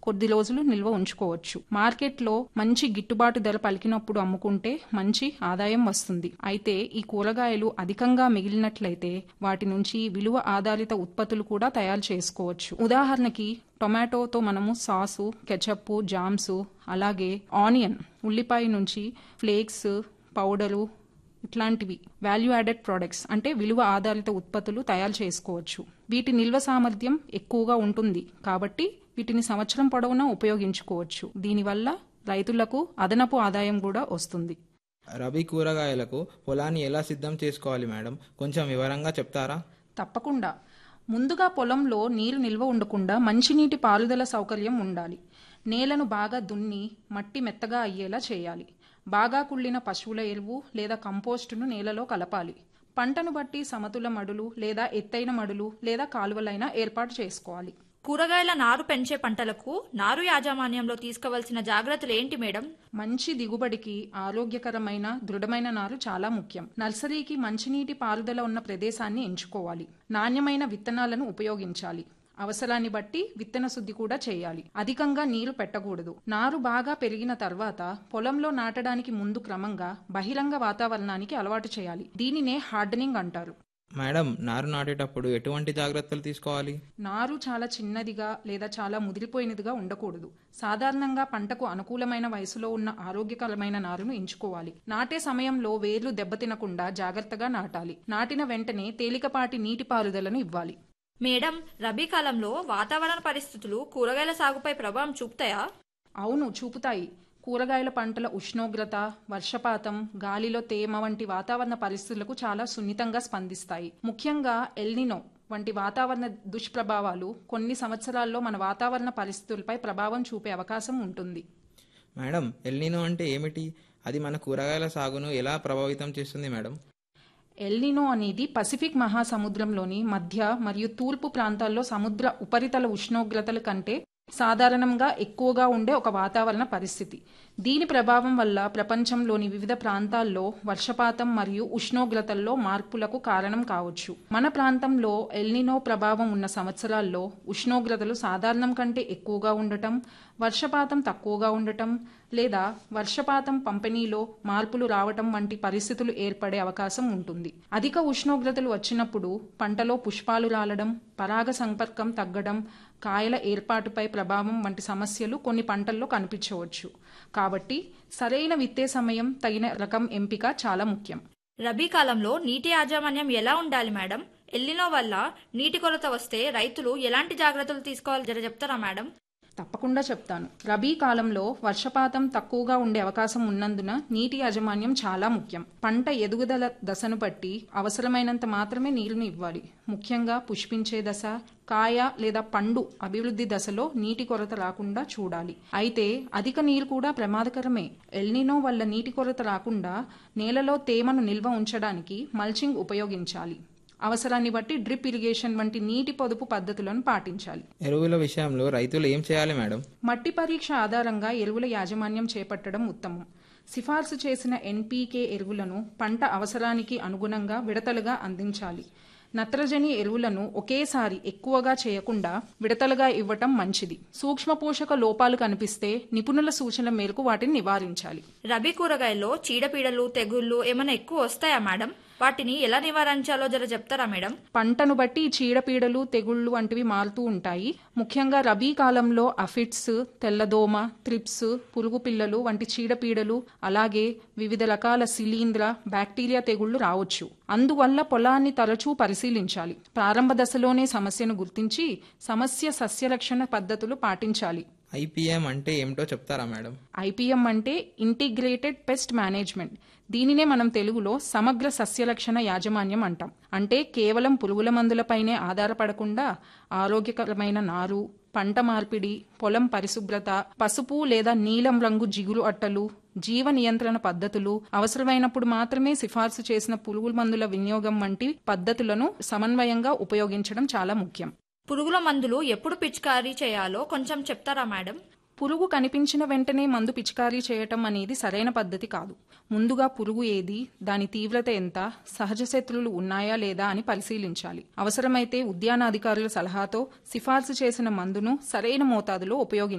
కొద్ది రోజులు నిల్వ ఉంచుకోవచ్చు మార్కెట్లో మంచి గిట్టుబాటు ధర పలికినప్పుడు అమ్ముకుంటే మంచి ఆదాయం వస్తుంది అయితే ఈ కూరగాయలు అధికంగా మిగిలినట్లయితే వాటి నుంచి విలువ ఆధారిత ఉత్పత్తులు కూడా తయారు చేసుకోవచ్చు ఉదాహరణకి టొమాటోతో మనము సాసు కెచప్ జామ్స్ అలాగే ఆనియన్ ఉల్లిపాయ నుంచి ఫ్లేక్స్ పౌడరు ఇట్లాంటివి వాల్యూ యాడెడ్ ప్రొడక్ట్స్ అంటే విలువ ఆధారిత ఉత్పత్తులు తయారు చేసుకోవచ్చు వీటి నిల్వ సామర్థ్యం ఎక్కువగా ఉంటుంది కాబట్టి వీటిని సంవత్సరం పొడవునా ఉపయోగించుకోవచ్చు దీనివల్ల రైతులకు అదనపు ఆదాయం కూడా వస్తుంది రబీ కూరగాయలకు పొలాన్ని ఎలా సిద్ధం చేసుకోవాలి మేడం కొంచెం వివరంగా చెప్తారా తప్పకుండా ముందుగా పొలంలో నీరు నిల్వ ఉండకుండా మంచినీటి పారుదల సౌకర్యం ఉండాలి నేలను బాగా దున్ని మట్టి మెత్తగా అయ్యేలా చేయాలి బాగా కుళ్ళిన పశువుల ఎరువు లేదా కంపోస్టును నేలలో కలపాలి పంటను బట్టి సమతుల మడులు లేదా ఎత్తైన మడులు లేదా కాలువలైనా ఏర్పాటు చేసుకోవాలి కూరగాయల నారు పెంచే పంటలకు నారు యాజమాన్యంలో తీసుకోవాల్సిన జాగ్రత్తలు ఏంటి మేడం మంచి దిగుబడికి ఆరోగ్యకరమైన దృఢమైన నారు చాలా ముఖ్యం నర్సరీకి మంచినీటి పారుదల ఉన్న ప్రదేశాన్ని ఎంచుకోవాలి నాణ్యమైన విత్తనాలను ఉపయోగించాలి అవసరాన్ని బట్టి విత్తన శుద్ధి కూడా చేయాలి అధికంగా నీరు పెట్టకూడదు నారు బాగా పెరిగిన తర్వాత పొలంలో నాటడానికి ముందు క్రమంగా బహిరంగ వాతావరణానికి అలవాటు చేయాలి దీనినే హార్డనింగ్ అంటారు మేడం నారు నాటేటప్పుడు ఎటువంటి జాగ్రత్తలు తీసుకోవాలి నారు చాలా చిన్నదిగా లేదా చాలా ముదిరిపోయినదిగా ఉండకూడదు సాధారణంగా పంటకు అనుకూలమైన వయసులో ఉన్న ఆరోగ్యకరమైన నారును ఎంచుకోవాలి నాటే సమయంలో వేర్లు దెబ్బతినకుండా జాగ్రత్తగా నాటాలి నాటిన వెంటనే తేలికపాటి నీటిపారుదలను ఇవ్వాలి మేడం రబీ కాలంలో వాతావరణ పరిస్థితులు కూరగాయల సాగుపై ప్రభావం చూపుతాయా అవును చూపుతాయి కూరగాయల పంటల ఉష్ణోగ్రత వర్షపాతం గాలిలో తేమ వంటి వాతావరణ పరిస్థితులకు చాలా సున్నితంగా స్పందిస్తాయి ముఖ్యంగా ఎల్నినో వంటి వాతావరణ దుష్ప్రభావాలు కొన్ని సంవత్సరాల్లో మన వాతావరణ పరిస్థితులపై ప్రభావం చూపే అవకాశం ఉంటుంది మేడం ఎల్నినో అంటే ఏమిటి అది మన కూరగాయల సాగును ఎలా ప్రభావితం చేస్తుంది మేడం ఎల్నినో అనేది పసిఫిక్ మహాసముద్రంలోని మధ్య మరియు తూర్పు ప్రాంతాల్లో సముద్ర ఉపరితల ఉష్ణోగ్రతల కంటే సాధారణంగా ఎక్కువగా ఉండే ఒక వాతావరణ పరిస్థితి దీని ప్రభావం వల్ల ప్రపంచంలోని వివిధ ప్రాంతాల్లో వర్షపాతం మరియు ఉష్ణోగ్రతల్లో మార్పులకు కారణం కావచ్చు మన ప్రాంతంలో ఎల్నినో ప్రభావం ఉన్న సంవత్సరాల్లో ఉష్ణోగ్రతలు సాధారణం కంటే ఎక్కువగా ఉండటం వర్షపాతం తక్కువగా ఉండటం లేదా వర్షపాతం పంపిణీలో మార్పులు రావటం వంటి పరిస్థితులు ఏర్పడే అవకాశం ఉంటుంది అధిక ఉష్ణోగ్రతలు వచ్చినప్పుడు పంటలో పుష్పాలు రాలడం పరాగ సంపర్కం తగ్గడం కాయల ఏర్పాటుపై ప్రభావం వంటి సమస్యలు కొన్ని పంటల్లో కనిపించవచ్చు కాబట్టి సరైన విత్తే సమయం తగిన రకం ఎంపిక చాలా ముఖ్యం రబీ కాలంలో నీటి యాజమాన్యం ఎలా ఉండాలి మేడం ఎల్లినో వల్ల నీటి కొరత వస్తే రైతులు ఎలాంటి జాగ్రత్తలు తీసుకోవాలి జర చెప్తారా మేడం తప్పకుండా చెప్తాను రబీ కాలంలో వర్షపాతం తక్కువగా ఉండే అవకాశం ఉన్నందున నీటి యాజమాన్యం చాలా ముఖ్యం పంట ఎదుగుదల దశను బట్టి అవసరమైనంత మాత్రమే నీరుని ఇవ్వాలి ముఖ్యంగా పుష్పించే దశ కాయ లేదా పండు అభివృద్ధి దశలో నీటి కొరత రాకుండా చూడాలి అయితే అధిక నీరు కూడా ప్రమాదకరమే ఎల్నినో వల్ల నీటి కొరత రాకుండా నేలలో తేమను నిల్వ ఉంచడానికి మల్చింగ్ ఉపయోగించాలి అవసరాన్ని బట్టి డ్రిప్ ఇరిగేషన్ వంటి నీటి పొదుపు పద్ధతులను పాటించాలి ఎరువుల విషయంలో రైతులు ఏం చేయాలి మేడం మట్టి పరీక్ష ఆధారంగా ఎరువుల యాజమాన్యం చేపట్టడం ఉత్తమం సిఫార్సు చేసిన ఎన్పీకే ఎరువులను పంట అవసరానికి అనుగుణంగా విడతలుగా అందించాలి నత్రజని ఎరువులను ఒకేసారి ఎక్కువగా చేయకుండా విడతలుగా ఇవ్వటం మంచిది సూక్ష్మ పోషక లోపాలు కనిపిస్తే నిపుణుల సూచన మేరకు వాటిని నివారించాలి రబీ కూరగాయల్లో చీడపీడలు తెగుళ్లు ఏమైనా ఎక్కువ వస్తాయా మేడం వాటిని ఎలా నివారించాలో జర చెప్తారా మేడం పంటను బట్టి చీడపీడలు తెగుళ్లు వంటివి మారుతూ ఉంటాయి ముఖ్యంగా రబీ కాలంలో అఫిడ్స్ తెల్లదోమ త్రిప్స్ పురుగు పిల్లలు వంటి చీడపీడలు అలాగే వివిధ రకాల శిలీంద్ర బ్యాక్టీరియా తెగుళ్లు రావచ్చు అందువల్ల పొలాన్ని తరచూ పరిశీలించాలి ప్రారంభ దశలోనే సమస్యను గుర్తించి సమస్య సస్యరక్షణ పద్ధతులు పాటించాలి ఐపీఎం అంటే ఏమిటో చెప్తారా మేడం ఐపీఎం అంటే ఇంటిగ్రేటెడ్ పెస్ట్ మేనేజ్మెంట్ దీనినే మనం తెలుగులో సమగ్ర సస్యరక్షణ యాజమాన్యం అంటాం అంటే కేవలం పురుగుల మందులపైనే ఆధారపడకుండా ఆరోగ్యకరమైన నారు పంట మార్పిడి పొలం పరిశుభ్రత పసుపు లేదా నీలం రంగు జిగురు అట్టలు జీవ నియంత్రణ పద్ధతులు అవసరమైనప్పుడు మాత్రమే సిఫార్సు చేసిన పురుగుల మందుల వినియోగం వంటి పద్ధతులను సమన్వయంగా ఉపయోగించడం చాలా ముఖ్యం పురుగుల మందులు ఎప్పుడు పిచికారీ చేయాలో కొంచెం చెప్తారా మేడం పురుగు కనిపించిన వెంటనే మందు పిచికారీ చేయటం అనేది సరైన పద్ధతి కాదు ముందుగా పురుగు ఏది దాని తీవ్రత ఎంత సహజ శత్రువులు ఉన్నాయా లేదా అని పరిశీలించాలి అవసరమైతే ఉద్యాన అధికారుల సలహాతో సిఫార్సు చేసిన మందును సరైన మోతాదులో ఉపయోగించాలి